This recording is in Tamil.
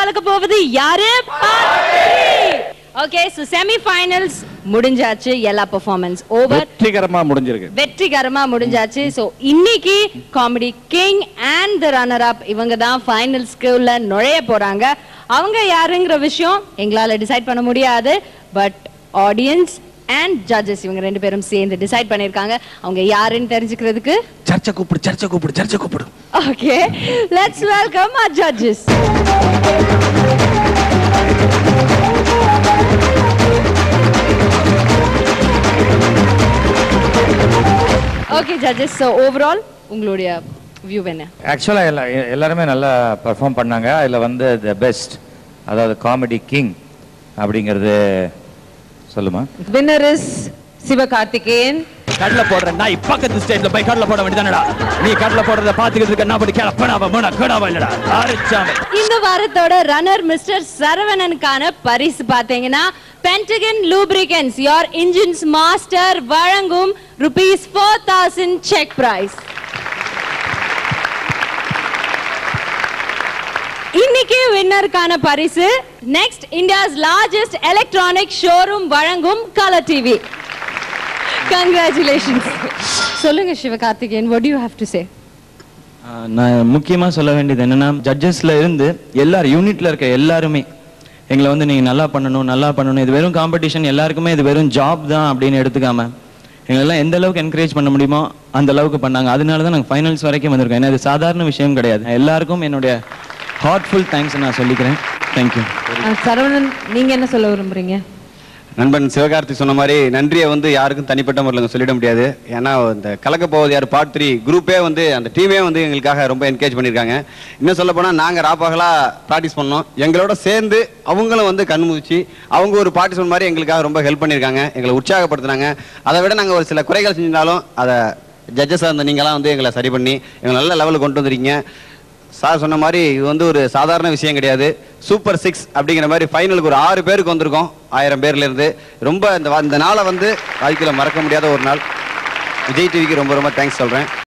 கலக்க போவது யாரு ஓகே சோ செமி ஃபைனல்ஸ் முடிஞ்சாச்சு எல்லா பெர்ஃபார்மன்ஸ் ஓவர் வெற்றிகரமா முடிஞ்சிருக்கு வெற்றிகரமா முடிஞ்சாச்சு சோ இன்னைக்கு comedy king and the runner up இவங்க தான் ஃபைனல்ஸ்க்கு உள்ள நுழைய போறாங்க அவங்க யாருங்கிற விஷயம் எங்களால டிசைட் பண்ண முடியாது பட் ஆடியன்ஸ் அண்ட் ஜட்ஜஸ் இவங்க ரெண்டு பேரும் சேர்ந்து டிசைட் பண்ணிருக்காங்க அவங்க யாருன்னு தெரிஞ்சுக்கிறதுக்கு சர்ச்சை கூப்பிடு சர்ச்சை கூப்பிடு சர்ச்சை கூப்பிடு okay let's welcome our judges okay judges so overall உங்களுடைய வியூ என்ன ஆக்சுவலாக எல்லா எ- எல்லாருமே நல்லா பர்ஃபார்ம் பண்ணாங்க அதில் வந்து த பெஸ்ட் அதாவது காமெடி கிங் அப்படிங்கிறது சொல்லுமா வின்னர் இஸ் சிவகார்த்திகேயன் கடலை போடுற நாய் பக்கத்து ஸ்டேட்ல போய் கடலை போட வேண்டியதானடா நீ கடலை போடுறத பாத்துக்கிட்டு இருக்க நான் படி கிளப்பனாவ மூணா கேடாவா இல்லடா ஆரிச்சாம இந்த வாரத்தோட ரன்னர் மிஸ்டர் சரவணனுக்கான பரிசு பாத்தீங்கன்னா Pentagon lubricants your engines master வழங்கும் rupees four thousand cheque prize இன்னைக்கு வின்னருக்கான பரிசு next India's largest electronic showroom வழங்கும் கலர் டிவி கங்க்ராச்சுலேஷன்ஸ் சொல்லுங்க Sivakarthikeyan what do you have to say ஆஹ் நான் முக்கியமா சொல்ல வேண்டியது என்னன்னா ஜட்ஜஸ்ல இருந்து எல்லாரும் யூனிட்ல இருக்க எல்லாருமே எங்களை வந்து நீங்க நல்லா பண்ணணும் நல்லா பண்ணணும் இது வெறும் காம்படிஷன் எல்லாருக்குமே இது வெறும் ஜாப் தான் அப்படின்னு எடுத்துக்காம எங்களெல்லாம் எந்த அளவுக்கு என்கரேஜ் பண்ண முடியுமோ அந்த அளவுக்கு பண்ணாங்க அதனால தான் நாங்கள் ஃபைனல்ஸ் வரைக்கும் வந்திருக்கோம் ஏன்னா இது சாதாரண விஷயம் கிடையாது எல்லாருக்கும் என்னுடைய ஹார்ட்ஃபுல் தேங்க்ஸ் நான் சொல்லிக்கிறேன் தேங்க்யூ அஹ் சரவணன் நீங்க என்ன சொல்ல விரும்புறீங்க நண்பன் சிவகார்த்தி சொன்ன மாதிரி நன்றியை வந்து யாருக்கும் தனிப்பட்ட முறையில் சொல்லிட முடியாது ஏன்னா இந்த கலக்க போவது யார் பார்ட் த்ரீ குரூப்பே வந்து அந்த டீமே வந்து எங்களுக்காக ரொம்ப என்கரேஜ் பண்ணியிருக்காங்க இன்னும் சொல்ல போனால் நாங்கள் ராப்பகலாக ப்ராக்டிஸ் பண்ணோம் எங்களோட சேர்ந்து அவங்களும் வந்து கண் முதிச்சு அவங்க ஒரு பார்ட்டிசிபென்ட் மாதிரி எங்களுக்காக ரொம்ப ஹெல்ப் பண்ணியிருக்காங்க எங்களை உற்சாகப்படுத்துனாங்க அதை விட நாங்கள் ஒரு சில குறைகள் செஞ்சாலும் அதை ஜட்ஜஸாக இருந்த நீங்களாம் வந்து எங்களை சரி பண்ணி எங்களை நல்ல லெவலுக்கு கொண்டு வந்திருக்கீங்க சார் சொன்ன மாதிரி இது வந்து ஒரு சாதாரண விஷயம் கிடையாது சூப்பர் சிக்ஸ் அப்படிங்கிற மாதிரி ஃபைனலுக்கு ஒரு ஆறு பேருக்கு வந்திருக்கோம் ஆயிரம் பேர்ல இருந்து ரொம்ப இந்த வா- இந்த நாளை வந்து வாழ்க்கையில் மறக்க முடியாத ஒரு நாள் விஜய் டிவிக்கு ரொம்ப ரொம்ப தேங்க்ஸ் சொல்கிறேன்